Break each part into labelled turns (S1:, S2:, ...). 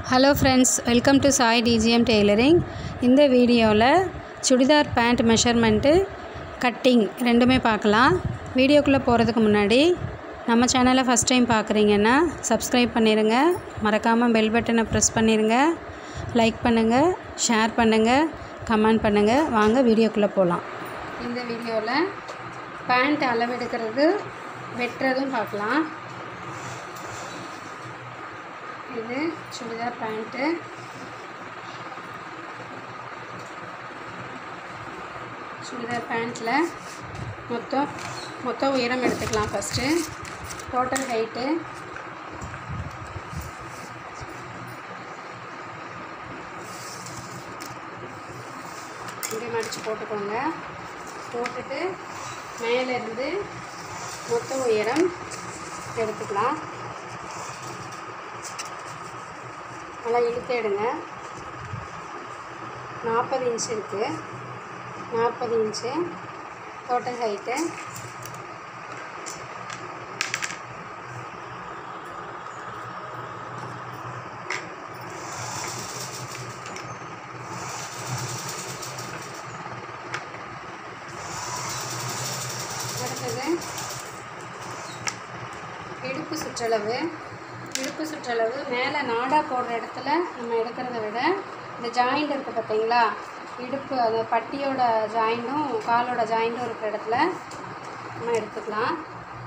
S1: hello friends welcome to Sai DGM tailoring இந்த வீடியோவில் churidar pant measurement cutting ரெண்டுமே பார்க்கலாம் வீடியோக்குள்ளே போகிறதுக்கு முன்னாடி நம்ம சேனலை ஃபஸ்ட் டைம் பார்க்குறீங்கன்னா சப்ஸ்கிரைப் பண்ணிடுங்க மறக்காமல் பெல் பட்டனை ப்ரெஸ் பண்ணிடுங்க லைக் பண்ணுங்கள் ஷேர் பண்ணுங்கள் கமெண்ட் பண்ணுங்கள் வாங்க வீடியோக்குள்ளே போகலாம் இந்த வீடியோவில் பேண்ட் அளவெடுக்கிறது வெட்டுறதும் பார்க்கலாம் இது சுடிதார் பேண்ட்டு சுடிதார் பேண்ட்டில் மொத்தம் மொத்த உயரம் எடுத்துக்கலாம் ஃபஸ்ட்டு டோட்டல் ஹைட்டு இப்படி மடித்து போட்டுக்கோங்க போட்டுட்டு மேலேருந்து மொத்த உயரம் எடுத்துக்கலாம் நல்லா இழுத்து எடுங்க நாற்பது இன்ச் இருக்குது நாற்பது இன்ச்சு டோட்டல் ஹைட்டு அடுத்தது இடுப்பு சுற்றளவு இடுப்பு சுற்றளவு மேலே நாடா போடுற இடத்துல நம்ம எடுக்கிறத விட இந்த ஜாயிண்ட் இருக்குது பார்த்தீங்களா இடுப்பு அந்த பட்டியோட ஜாயிண்ட்டும் காலோட ஜாயிண்ட்டும் இருக்கிற இடத்துல நம்ம எடுத்துக்கலாம்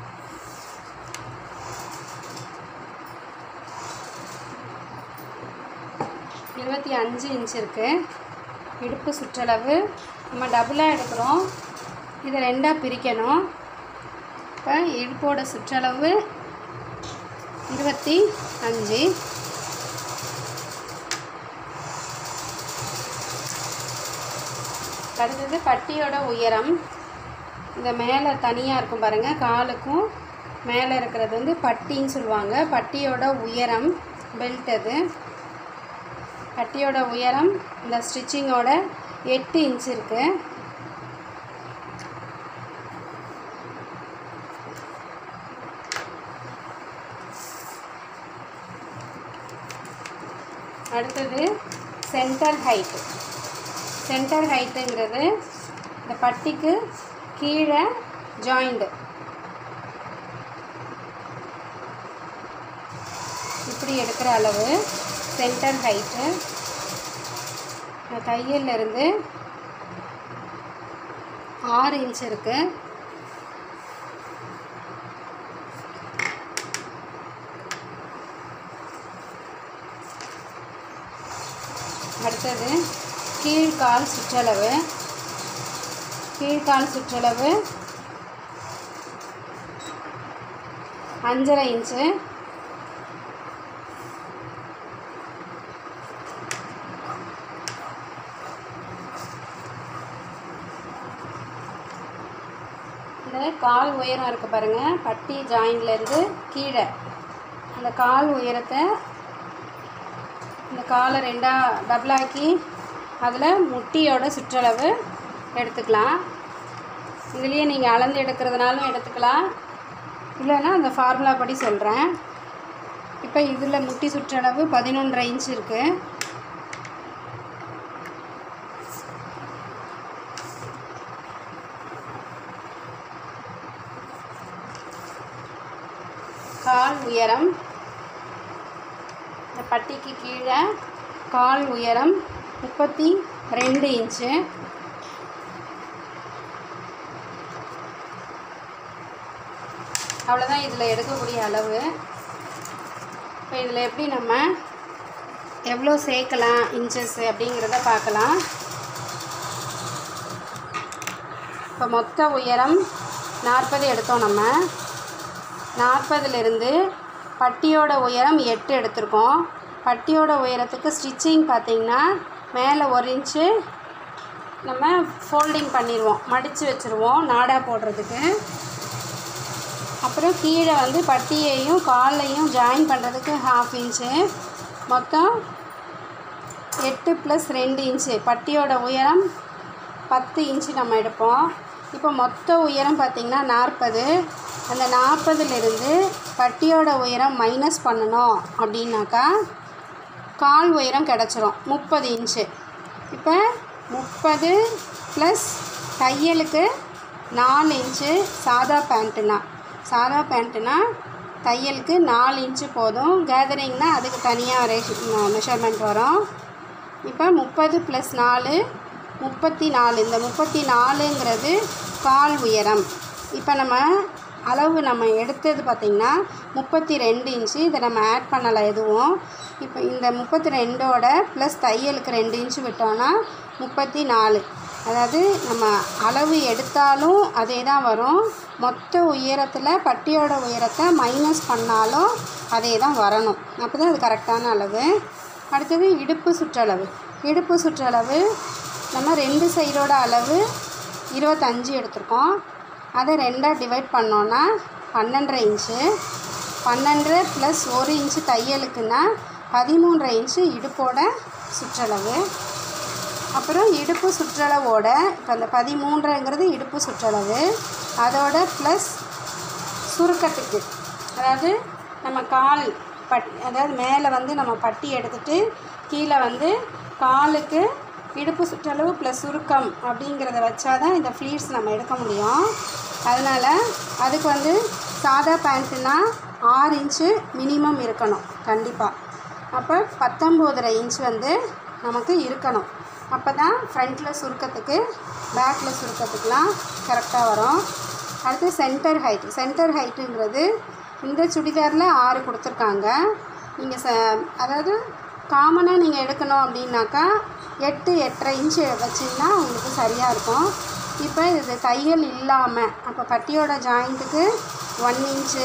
S1: இருபத்தி அஞ்சு இன்ச் இருக்குது இடுப்பு சுற்றளவு நம்ம டபுளாக எடுக்கிறோம் இதை ரெண்டாக பிரிக்கணும் இப்போ இடுப்போட சுற்றளவு இருபத்தி அஞ்சு அடுத்தது பட்டியோட உயரம் இந்த மேலே தனியாக இருக்கும் பாருங்கள் காலுக்கும் மேலே இருக்கிறது வந்து பட்டின்னு சொல்லுவாங்க பட்டியோட உயரம் பெல்ட் அது பட்டியோட உயரம் இந்த ஸ்டிச்சிங்கோட எட்டு இன்ச் இருக்குது அடுத்தது சென்டர் ஹைட்டு சென்டர் ஹைட்டுங்கிறது இந்த பட்டிக்கு கீழே ஜாயிண்ட்டு இப்படி எடுக்கிற அளவு சென்டர் ஹைட்டு இந்த தையல்லேருந்து ஆறு இன்ச் இருக்குது அடுத்தது கீழ்கால் சுற்றளவு கீழ்கால் சுற்றளவு அஞ்சரை இன்ச்சு இந்த கால் உயரம் இருக்குது பாருங்கள் பட்டி ஜாயின்லேருந்து கீழே அந்த கால் உயரத்தை இந்த காலை ரெண்டாக டபுளாக்கி அதில் முட்டியோட சுற்றளவு எடுத்துக்கலாம் இதுலேயே நீங்கள் அளந்து எடுக்கிறதுனாலும் எடுத்துக்கலாம் இல்லைன்னா அந்த ஃபார்முலா படி சொல்கிறேன் இப்போ இதில் முட்டி சுற்றளவு பதினொன்றரை இன்ச் இருக்குது கால் உயரம் இந்த பட்டிக்கு கீழே கால் உயரம் முப்பத்தி ரெண்டு இன்ச்சு அவ்வளோதான் இதில் எடுக்கக்கூடிய அளவு இப்போ இதில் எப்படி நம்ம எவ்வளோ சேர்க்கலாம் இன்ச்சஸ் அப்படிங்கிறத பார்க்கலாம் இப்போ மொத்த உயரம் நாற்பது எடுத்தோம் நம்ம நாற்பதுலேருந்து பட்டியோட உயரம் எட்டு எடுத்திருக்கோம் பட்டியோட உயரத்துக்கு ஸ்டிச்சிங் பார்த்திங்கன்னா மேலே ஒரு இன்ச்சு நம்ம ஃபோல்டிங் பண்ணிடுவோம் மடித்து வச்சுருவோம் நாடா போடுறதுக்கு அப்புறம் கீழே வந்து பட்டியையும் காலையும் ஜாயின் பண்ணுறதுக்கு ஹாஃப் இன்ச்சு மொத்தம் எட்டு ப்ளஸ் ரெண்டு இன்ச்சு பட்டியோட உயரம் பத்து இன்ச்சு நம்ம எடுப்போம் இப்போ மொத்த உயரம் பார்த்திங்கன்னா நாற்பது அந்த நாற்பதுலேருந்து பட்டியோட உயரம் மைனஸ் பண்ணணும் அப்படின்னாக்கா கால் உயரம் கிடச்சிரும் முப்பது இன்ச்சு இப்போ முப்பது ப்ளஸ் தையலுக்கு நாலு இன்ச்சு சாதா பேண்ட்டுனா சாதா பேண்ட்டுனா தையலுக்கு நாலு இன்ச்சு போதும் கேதரிங்னா அதுக்கு தனியாக ரேஷ் மெஷர்மெண்ட் வரும் இப்போ முப்பது ப்ளஸ் நாலு முப்பத்தி நாலு இந்த முப்பத்தி நாலுங்கிறது கால் உயரம் இப்போ நம்ம அளவு நம்ம எடுத்தது பார்த்திங்கன்னா முப்பத்தி ரெண்டு இன்ச்சு இதை நம்ம ஆட் பண்ணலை எதுவும் இப்போ இந்த முப்பத்தி ரெண்டோட ப்ளஸ் தையலுக்கு ரெண்டு இன்ச்சு விட்டோன்னா முப்பத்தி நாலு அதாவது நம்ம அளவு எடுத்தாலும் அதே தான் வரும் மொத்த உயரத்தில் பட்டியோட உயரத்தை மைனஸ் பண்ணாலும் அதே தான் வரணும் அப்போ தான் அது கரெக்டான அளவு அடுத்தது இடுப்பு சுற்றளவு இடுப்பு சுற்றளவு நம்ம ரெண்டு சைடோட அளவு இருபத்தஞ்சி எடுத்திருக்கோம் அதை ரெண்டாக டிவைட் பண்ணோன்னா பன்னெண்டரை இன்ச்சு பன்னெண்டரை ப்ளஸ் ஒரு இன்ச்சு தையலுக்குன்னா பதிமூன்றரை இன்ச்சு இடுப்போட சுற்றளவு அப்புறம் இடுப்பு சுற்றளவோட இப்போ அந்த பதிமூன்றுங்கிறது இடுப்பு சுற்றளவு அதோட ப்ளஸ் சுருக்கத்துக்கு அதாவது நம்ம கால் பட் அதாவது மேலே வந்து நம்ம பட்டி எடுத்துகிட்டு கீழே வந்து காலுக்கு இடுப்பு சுற்றளவு ப்ளஸ் சுருக்கம் அப்படிங்கிறத வச்சா தான் இந்த ஃப்ளீட்ஸ் நம்ம எடுக்க முடியும் அதனால் அதுக்கு வந்து சாதா பேண்ட்டுனா ஆறு இன்ச்சு மினிமம் இருக்கணும் கண்டிப்பாக அப்போ பத்தொம்போதரை இன்ச் வந்து நமக்கு இருக்கணும் அப்போ தான் ஃப்ரண்ட்டில் சுருக்கத்துக்கு பேக்கில் சுருக்கத்துக்குலாம் கரெக்டாக வரும் அடுத்து சென்டர் ஹைட் சென்டர் ஹைட்டுங்கிறது இந்த சுடிதாரில் ஆறு கொடுத்துருக்காங்க நீங்கள் ச அதாவது காமனாக நீங்கள் எடுக்கணும் அப்படின்னாக்கா எட்டு எட்டரை இன்ச்சு வச்சிங்கன்னா உங்களுக்கு சரியாக இருக்கும் இப்போ இது தையல் இல்லாமல் அப்போ பட்டியோட ஜாயிண்ட்டுக்கு ஒன் இன்ச்சு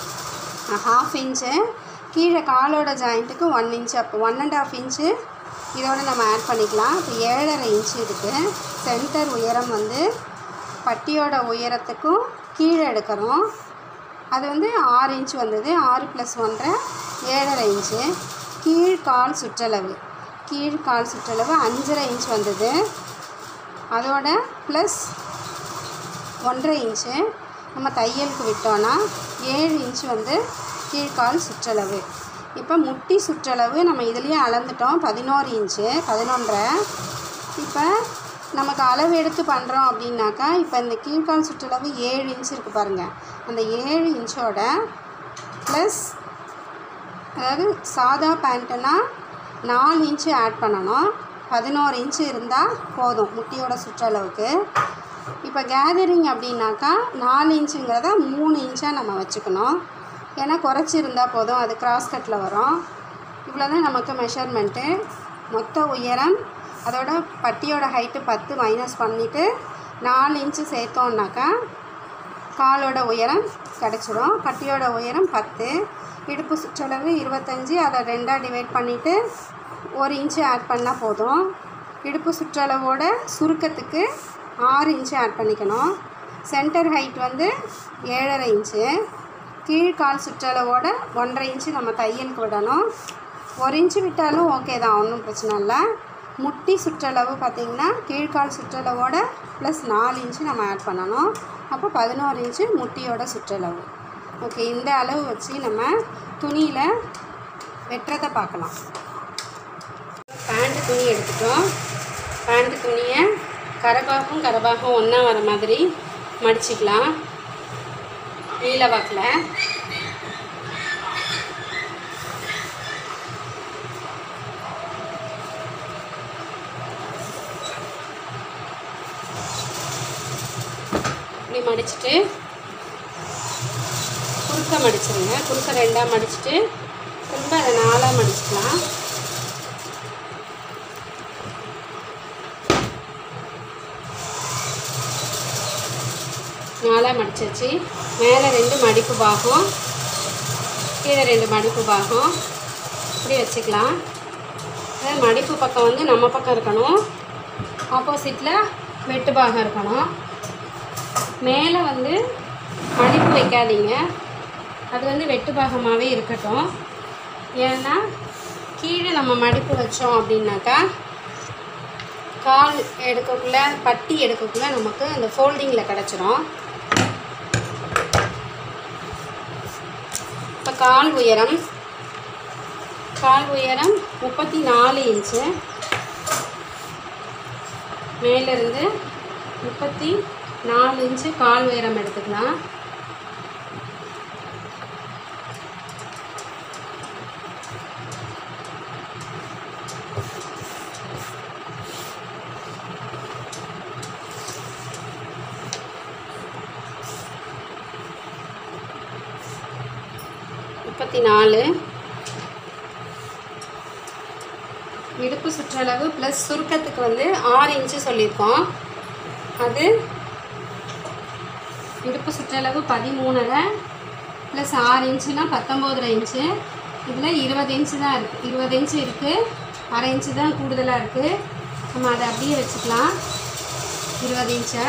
S1: ஹாஃப் இன்ச்சு கீழே காலோட ஜாயிண்ட்டுக்கு ஒன் இன்ச்சு அப்போ ஒன் அண்ட் ஆஃப் இன்ச்சு இதோட நம்ம ஆட் பண்ணிக்கலாம் இப்போ ஏழரை இன்ச்சு இருக்குது சென்டர் உயரம் வந்து பட்டியோட உயரத்துக்கும் கீழே எடுக்கிறோம் அது வந்து ஆறு இன்ச் வந்தது ஆறு ப்ளஸ் ஒன்றரை ஏழரை இன்ச்சு கீழ் கால் சுற்றளவு கீழ் கால் சுற்றளவு அஞ்சரை இன்ச் வந்தது அதோட ப்ளஸ் ஒன்றரை இன்ச்சு நம்ம தையலுக்கு விட்டோன்னா ஏழு இன்ச் வந்து கீழ்கால் சுற்றளவு இப்போ முட்டி சுற்றளவு நம்ம இதுலேயே அளந்துட்டோம் பதினோரு இன்ச்சு பதினொன்றரை இப்போ நமக்கு அளவு எடுத்து பண்ணுறோம் அப்படின்னாக்கா இப்போ இந்த கீழ்கால் சுற்றளவு ஏழு இன்ச் இருக்குது பாருங்கள் அந்த ஏழு இன்ச்சோட ப்ளஸ் அதாவது சாதா பேண்ட்டுனா நாலு இன்ச்சு ஆட் பண்ணணும் பதினோரு இன்ச்சு இருந்தால் போதும் முட்டியோட சுற்றளவுக்கு இப்போ கேதரிங் அப்படின்னாக்கா நாலு இன்ச்சுங்கிறத மூணு இன்ச்சாக நம்ம வச்சுக்கணும் ஏன்னா குறைச்சி இருந்தால் போதும் அது கிராஸ் கட்டில் வரும் இவ்வளோ தான் நமக்கு மெஷர்மெண்ட்டு மொத்த உயரம் அதோட பட்டியோட ஹைட்டு பத்து மைனஸ் பண்ணிவிட்டு நாலு இன்ச்சு சேர்த்தோன்னாக்கா காலோட உயரம் கிடச்சிரும் பட்டியோட உயரம் பத்து இடுப்பு சுற்றளவு இருபத்தஞ்சி அதை ரெண்டாக டிவைட் பண்ணிவிட்டு ஒரு இன்ச்சு ஆட் பண்ணால் போதும் இடுப்பு சுற்றளவோட சுருக்கத்துக்கு ஆறு இன்ச்சு ஆட் பண்ணிக்கணும் சென்டர் ஹைட் வந்து ஏழரை இன்ச்சு கீழ்கால் சுற்றளவோட ஒன்றரை இன்ச்சு நம்ம தையலுக்கு விடணும் ஒரு இன்ச்சு விட்டாலும் ஓகே தான் ஒன்றும் பிரச்சனை இல்லை முட்டி சுற்றளவு பார்த்திங்கன்னா கீழ்கால் சுற்றளவோட ப்ளஸ் நாலு இன்ச்சு நம்ம ஆட் பண்ணணும் அப்போ பதினோரு இன்ச்சு முட்டியோட சுற்றளவு ஓகே இந்த அளவு வச்சு நம்ம துணியில் வெட்டுறதை பார்க்கலாம் பேண்ட் துணி எடுத்துட்டோம் பேண்ட் துணியை கரபாகம் கரபாகம் ஒன்றா வர மாதிரி மடிச்சிக்கலாம் நீல வாக்கில் இப்படி மடிச்சிட்டு குறுக்க மடிச்சிருங்க குறுக்க ரெண்டாக மடிச்சிட்டு திரும்ப அதை நாலாக மடிச்சுக்கலாம் நாலாக மடிச்சாச்சு மேலே ரெண்டு மடிப்பு பாகம் கீழே ரெண்டு மடிப்பு பாகம் இப்படி வச்சுக்கலாம் அதாவது மடிப்பு பக்கம் வந்து நம்ம பக்கம் இருக்கணும் ஆப்போசிட்டில் வெட்டு பாகம் இருக்கணும் மேலே வந்து மடிப்பு வைக்காதீங்க அது வந்து வெட்டு பாகமாகவே இருக்கட்டும் ஏன்னா கீழே நம்ம மடிப்பு வச்சோம் அப்படின்னாக்கா கால் எடுக்கக்குள்ள பட்டி எடுக்கக்குள்ள நமக்கு அந்த ஃபோல்டிங்கில் கிடச்சிரும் இப்போ கால் உயரம் கால் உயரம் முப்பத்தி நாலு இன்ச்சு மேலேருந்து முப்பத்தி நாலு இன்ச்சு கால் உயரம் எடுத்துக்கலாம் முப்பத்தி நாலு இடுப்பு சுற்றளவு ப்ளஸ் சுருக்கத்துக்கு வந்து ஆறு இன்ச்சு சொல்லியிருக்கோம் அது இடுப்பு சுற்றளவு பதிமூணரை ப்ளஸ் ஆறு இன்ச்சுனா பத்தொம்போதரை இன்ச்சு இதில் இருபது இன்ச்சு தான் இருக்குது இருபது இன்ச்சு இருக்குது அரை இன்ச்சு தான் கூடுதலாக இருக்குது நம்ம அதை அப்படியே வச்சுக்கலாம் இருபது இன்ச்சை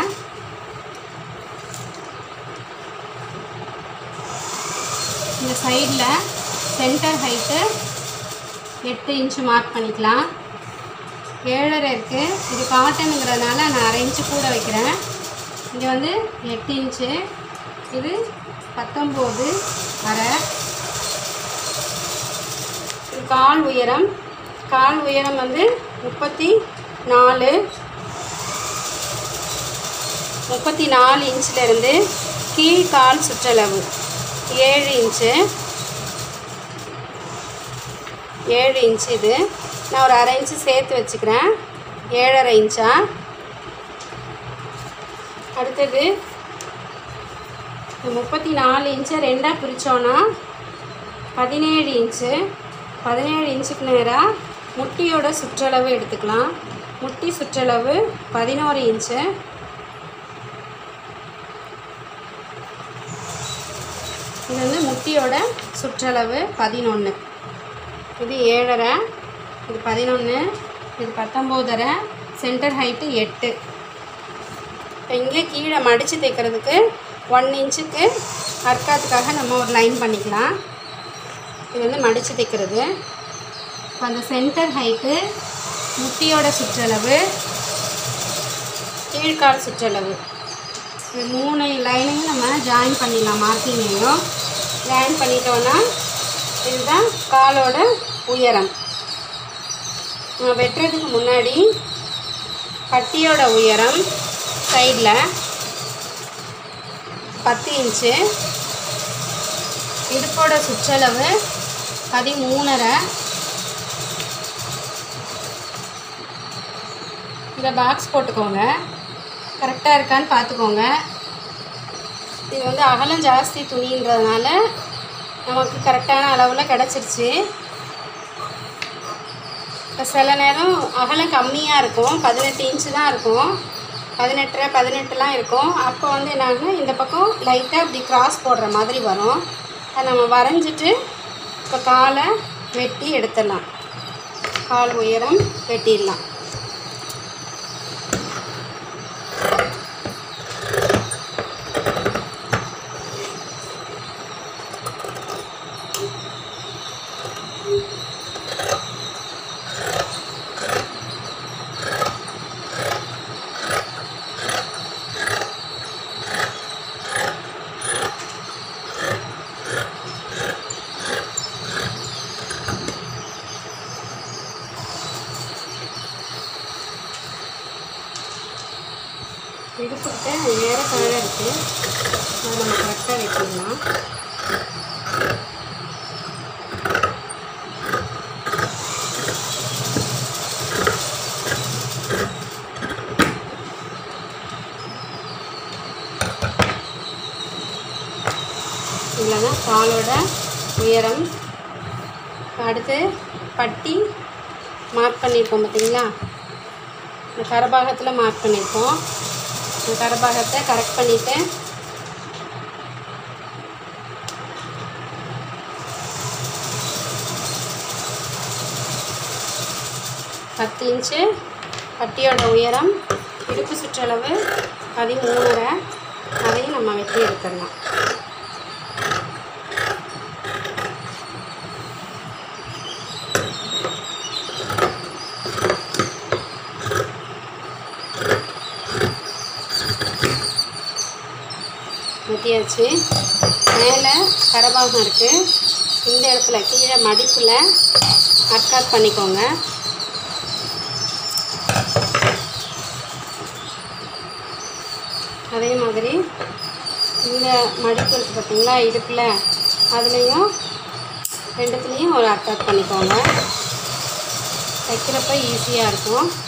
S1: இந்த சைடில் சென்டர் ஹைட்டு எட்டு இன்ச்சு மார்க் பண்ணிக்கலாம் ஏழரை இருக்குது இது காட்டனுங்கிறதுனால நான் அரை இன்ச்சு கூட வைக்கிறேன் இங்கே வந்து எட்டு இன்ச்சு இது பத்தொம்போது அரை இது கால் உயரம் கால் உயரம் வந்து முப்பத்தி நாலு முப்பத்தி நாலு இன்ச்சிலேருந்து கீழ் கால் சுற்றளவு ஏழு இன்ச்சு ஏழு இன்ச்சு இது நான் ஒரு அரை இன்ச்சு சேர்த்து வச்சுக்கிறேன் ஏழரை இன்ச்சா அடுத்தது இந்த முப்பத்தி நாலு இன்ச்சை ரெண்டாக பிரித்தோன்னா பதினேழு இன்ச்சு பதினேழு இன்ச்சுக்கு நேராக முட்டியோட சுற்றளவு எடுத்துக்கலாம் முட்டி சுற்றளவு பதினோரு இன்ச்சு இது வந்து முட்டியோட சுற்றளவு பதினொன்று இது ஏழரை இது பதினொன்று இது பத்தொம்போதரை சென்டர் ஹைட்டு எட்டு இப்போ இங்கே கீழே மடித்து தைக்கிறதுக்கு ஒன் இன்ச்சுக்கு அர்க்காத்துக்காக நம்ம ஒரு லைன் பண்ணிக்கலாம் இது வந்து மடித்து தைக்கிறது இப்போ அந்த சென்டர் ஹைட்டு முட்டியோட சுற்றளவு கீழ்கால் சுற்றளவு இது மூணு லைனையும் நம்ம ஜாயின் பண்ணிடலாம் மார்க்கிங்கையும் ஜாயின் பண்ணிட்டோன்னா இதுதான் காலோட உயரம் நம்ம வெட்டுறதுக்கு முன்னாடி பட்டியோட உயரம் சைடில் பத்து இன்ச்சு இடுப்போட சுற்றளவு பதிமூணரை இந்த பாக்ஸ் போட்டுக்கோங்க கரெக்டாக இருக்கான்னு பார்த்துக்கோங்க இது வந்து அகலம் ஜாஸ்தி துணின்றதுனால நமக்கு கரெக்டான அளவில் கிடச்சிருச்சு இப்போ சில நேரம் அகலம் கம்மியாக இருக்கும் பதினெட்டு இன்ச்சு தான் இருக்கும் பதினெட்டரை பதினெட்டுலாம் இருக்கும் அப்போ வந்து என்னாகுன்னா இந்த பக்கம் லைட்டாக இப்படி கிராஸ் போடுற மாதிரி வரும் அதை நம்ம வரைஞ்சிட்டு இப்போ காலை வெட்டி எடுத்துடலாம் கால் உயரம் வெட்டிடலாம் இடுப்புக்கிட்ட நேர கழக இருக்குது அதை நம்ம கரெக்டாக வெட்டிடலாம் இதில் தான் காலோட உயரம் அடுத்து பட்டி மார்க் பண்ணியிருக்கோம் பார்த்தீங்களா இந்த கரபாகத்தில் மார்க் பண்ணியிருக்கோம் இந்த கரபாகத்தை கரெக்ட் பண்ணிவிட்டு பத்து இன்ச்சு பட்டியோட உயரம் இடுப்பு சுற்றளவு பதிமூணரை அதையும் நம்ம வெட்டி எடுத்துடலாம் வெட்டியாச்சு மேலே கரபாகம் இருக்குது இந்த இடத்துல கீழே மடிப்பில் அட்டாக் பண்ணிக்கோங்க அதே மாதிரி இந்த மடிப்பு இருக்குது பார்த்தீங்களா இடுப்பில் அதுலேயும் ரெண்டுத்துலேயும் ஒரு அட்டாக் பண்ணிக்கோங்க தைக்கிறப்ப ஈஸியாக இருக்கும்